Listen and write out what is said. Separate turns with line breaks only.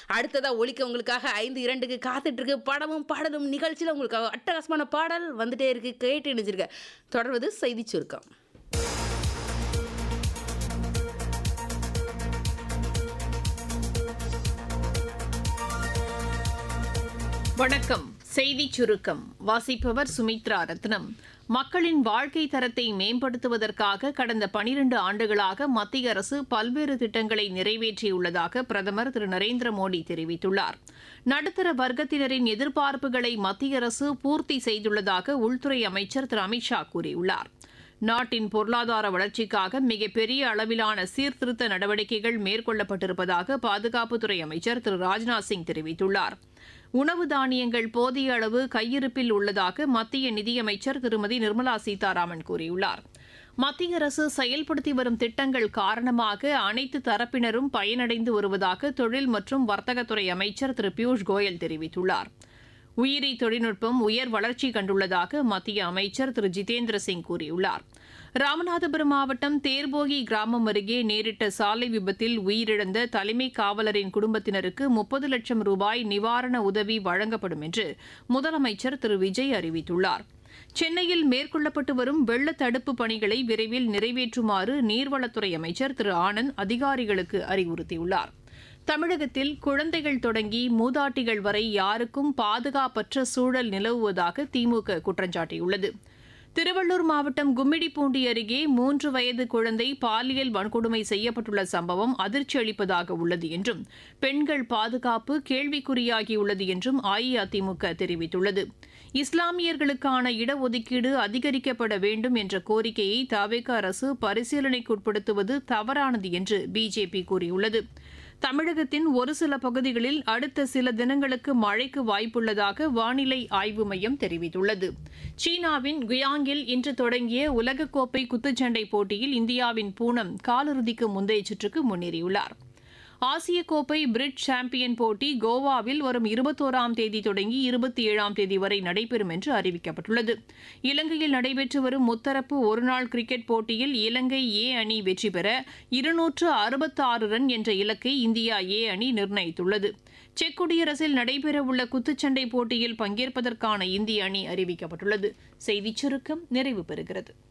அடுத்ததா ஒலிக்க உங்களுக்காக ஐந்து இரண்டுக்கு காத்துட்டு இருக்கு படமும் பாடலும் நிகழ்ச்சியில் உங்களுக்காக அட்டகாசமான பாடல் வந்துட்டே இருக்கு கேட்டு இணைஞ்சிருக்க தொடர்வது செய்தி சுருக்கம்
வணக்கம் செய்திச் சுருக்கம் வாசிப்பவர் சுமித்ரா ரத்னம் மக்களின் வாழ்க்கை தரத்தை மேம்படுத்துவதற்காக கடந்த பனிரண்டு ஆண்டுகளாக மத்திய அரசு பல்வேறு திட்டங்களை நிறைவேற்றியுள்ளதாக பிரதமர் திரு நரேந்திர மோடி தெரிவித்துள்ளார் நடுத்தர வர்க்கத்தினரின் எதிர்பார்ப்புகளை மத்திய அரசு பூர்த்தி செய்துள்ளதாக உள்துறை அமைச்சர் திரு அமித்ஷா கூறியுள்ளார் நாட்டின் பொருளாதார வளர்ச்சிக்காக மிகப்பெரிய அளவிலான சீர்திருத்த நடவடிக்கைகள் மேற்கொள்ளப்பட்டிருப்பதாக பாதுகாப்புத்துறை அமைச்சர் திரு ராஜ்நாத் சிங் தெரிவித்துள்ளார் உணவு தானியங்கள் போதிய அளவு கையிருப்பில் உள்ளதாக மத்திய நிதியமைச்சர் திருமதி நிர்மலா சீதாராமன் கூறியுள்ளார் மத்திய அரசு செயல்படுத்தி வரும் திட்டங்கள் காரணமாக அனைத்து தரப்பினரும் பயனடைந்து வருவதாக தொழில் மற்றும் வர்த்தகத்துறை அமைச்சர் திரு பியூஷ் கோயல் தெரிவித்துள்ளார் உயிரி தொழில்நுட்பம் உயர் வளர்ச்சி கண்டுள்ளதாக மத்திய அமைச்சர் திரு ஜிதேந்திர சிங் கூறியுள்ளார் ராமநாதபுரம் மாவட்டம் தேர்போகி கிராமம் அருகே நேரிட்ட சாலை விபத்தில் உயிரிழந்த தலைமை காவலரின் குடும்பத்தினருக்கு முப்பது லட்சம் ரூபாய் நிவாரண உதவி வழங்கப்படும் என்று முதலமைச்சர் திரு விஜய் அறிவித்துள்ளார் சென்னையில் மேற்கொள்ளப்பட்டு வரும் வெள்ள தடுப்பு பணிகளை விரைவில் நிறைவேற்றுமாறு நீர்வளத்துறை அமைச்சர் திரு ஆனந்த் அதிகாரிகளுக்கு அறிவுறுத்தியுள்ளார் தமிழகத்தில் குழந்தைகள் தொடங்கி மூதாட்டிகள் வரை யாருக்கும் பாதுகாப்பற்ற சூழல் நிலவுவதாக திமுக குற்றம் சாட்டியுள்ளது திருவள்ளூர் மாவட்டம் கும்மிடிப்பூண்டி அருகே மூன்று வயது குழந்தை பாலியல் வன்கொடுமை செய்யப்பட்டுள்ள சம்பவம் அதிர்ச்சி அளிப்பதாக உள்ளது என்றும் பெண்கள் பாதுகாப்பு கேள்விக்குறியாகியுள்ளது என்றும் அஇஅதிமுக தெரிவித்துள்ளது இஸ்லாமியர்களுக்கான இடஒதுக்கீடு அதிகரிக்கப்பட வேண்டும் என்ற கோரிக்கையை தவிக அரசு பரிசீலனைக்குட்படுத்துவது தவறானது என்று பிஜேபி கூறியுள்ளது தமிழகத்தின் ஒரு சில பகுதிகளில் அடுத்த சில தினங்களுக்கு மழைக்கு வாய்ப்புள்ளதாக வானிலை ஆய்வு மையம் தெரிவித்துள்ளது சீனாவின் குயாங்கில் இன்று தொடங்கிய உலகக்கோப்பை குத்துச்சண்டை போட்டியில் இந்தியாவின் பூனம் காலிறுதிக்கு முந்தைய சுற்றுக்கு முன்னேறியுள்ளார் ஆசிய கோப்பை பிரிட் சாம்பியன் போட்டி கோவாவில் வரும் இருபத்தோராம் தேதி தொடங்கி இருபத்தி ஏழாம் தேதி வரை நடைபெறும் என்று அறிவிக்கப்பட்டுள்ளது இலங்கையில் நடைபெற்று வரும் முத்தரப்பு ஒருநாள் கிரிக்கெட் போட்டியில் இலங்கை ஏ அணி வெற்றி பெற இருநூற்று அறுபத்தாறு ரன் என்ற இலக்கை இந்தியா ஏ அணி நிர்ணயித்துள்ளது செக் குடியரசில் நடைபெறவுள்ள குத்துச்சண்டை போட்டியில் பங்கேற்பதற்கான இந்திய அணி அறிவிக்கப்பட்டுள்ளது செய்திச் சுருக்கம் நிறைவு பெறுகிறது